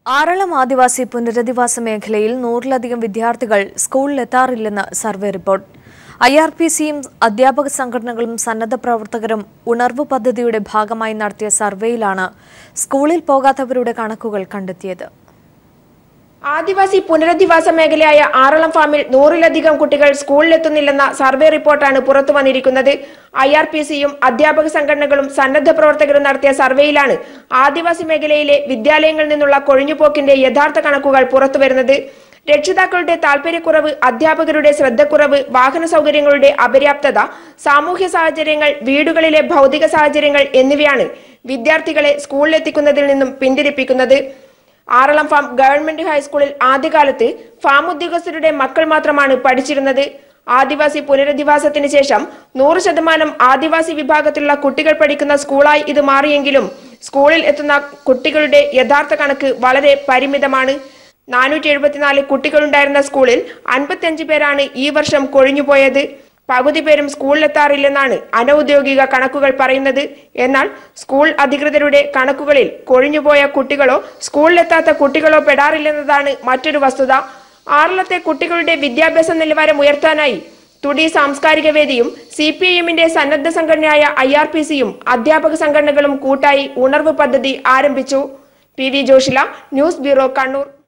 ആറളം ആദിവാസി പുനരധിവാസ മേഖലയിൽ നൂറിലധികം വിദ്യാർത്ഥികൾ സ്കൂളിലെത്താറില്ലെന്ന് survey report I R P സിയും അധ്യാപക സംഘടനകളും സന്നദ്ധ പ്രവർത്തകരും ഉണർവ് പദ്ധതിയുടെ ഭാഗമായി നടത്തിയ സർവേയിലാണ് സ്കൂളിൽ പോകാത്തവരുടെ കണക്കുകൾ കണ്ടെത്തിയത് ആദിവാസി പുനരധിവാസ മേഖലയായ ആറളം ഫാമിൽ നൂറിലധികം കുട്ടികൾ സ്കൂളിലെത്തുന്നില്ലെന്ന സർവേ റിപ്പോർട്ടാണ് പുറത്തു വന്നിരിക്കുന്നത് ഐ ആർ പി സിയും അധ്യാപക സംഘടനകളും സന്നദ്ധ പ്രവർത്തകരും നടത്തിയ സർവേയിലാണ് ആദിവാസി മേഖലയിലെ വിദ്യാലയങ്ങളിൽ നിന്നുള്ള കൊഴിഞ്ഞുപോക്കിന്റെ യഥാർത്ഥ കണക്കുകൾ പുറത്തുവരുന്നത് രക്ഷിതാക്കളുടെ താൽപര്യക്കുറവ് അധ്യാപകരുടെ ശ്രദ്ധക്കുറവ് വാഹന സൗകര്യങ്ങളുടെ അപര്യാപ്തത സാമൂഹ്യ സാഹചര്യങ്ങൾ വീടുകളിലെ ഭൗതിക സാഹചര്യങ്ങൾ എന്നിവയാണ് വിദ്യാർത്ഥികളെ സ്കൂളിലെത്തിക്കുന്നതിൽ നിന്നും പിന്തിരിപ്പിക്കുന്നത് ആറളം ഫാം ഗവൺമെന്റ് ഹൈസ്കൂളിൽ ആദ്യകാലത്ത് ഫാം ഉദ്യോഗസ്ഥരുടെ മക്കൾ മാത്രമാണ് പഠിച്ചിരുന്നത് ആദിവാസി പുനരധിവാസത്തിന് ശേഷം നൂറ് ശതമാനം ആദിവാസി വിഭാഗത്തിലുള്ള കുട്ടികൾ പഠിക്കുന്ന സ്കൂളായി ഇത് മാറിയെങ്കിലും സ്കൂളിൽ എത്തുന്ന കുട്ടികളുടെ യഥാർത്ഥ കണക്ക് വളരെ പരിമിതമാണ് നാനൂറ്റി എഴുപത്തിനാല് കുട്ടികളുണ്ടായിരുന്ന സ്കൂളിൽ അൻപത്തിയഞ്ച് പേരാണ് ഈ വർഷം കൊഴിഞ്ഞുപോയത് പകുതി പേരും സ്കൂളിലെത്താറില്ലെന്നാണ് അനൌദ്യോഗിക കണക്കുകൾ പറയുന്നത് എന്നാൽ സ്കൂൾ അധികൃതരുടെ കണക്കുകളിൽ കൊഴിഞ്ഞുപോയ കുട്ടികളോ സ്കൂളിലെത്താത്ത കുട്ടികളോ പെടാറില്ലെന്നതാണ് മറ്റൊരു വസ്തുത ആറളത്തെ കുട്ടികളുടെ വിദ്യാഭ്യാസ നിലവാരം ഉയർത്താനായി തുടി സാംസ്കാരിക വേദിയും സി പി ഐ എമ്മിന്റെ സന്നദ്ധ സംഘടനയായ ഐ ആർ പി സിയും അധ്യാപക സംഘടനകളും കൂട്ടായി ഉണർവ് പദ്ധതി ആരംഭിച്ചു P V Joshila news bureau Kannur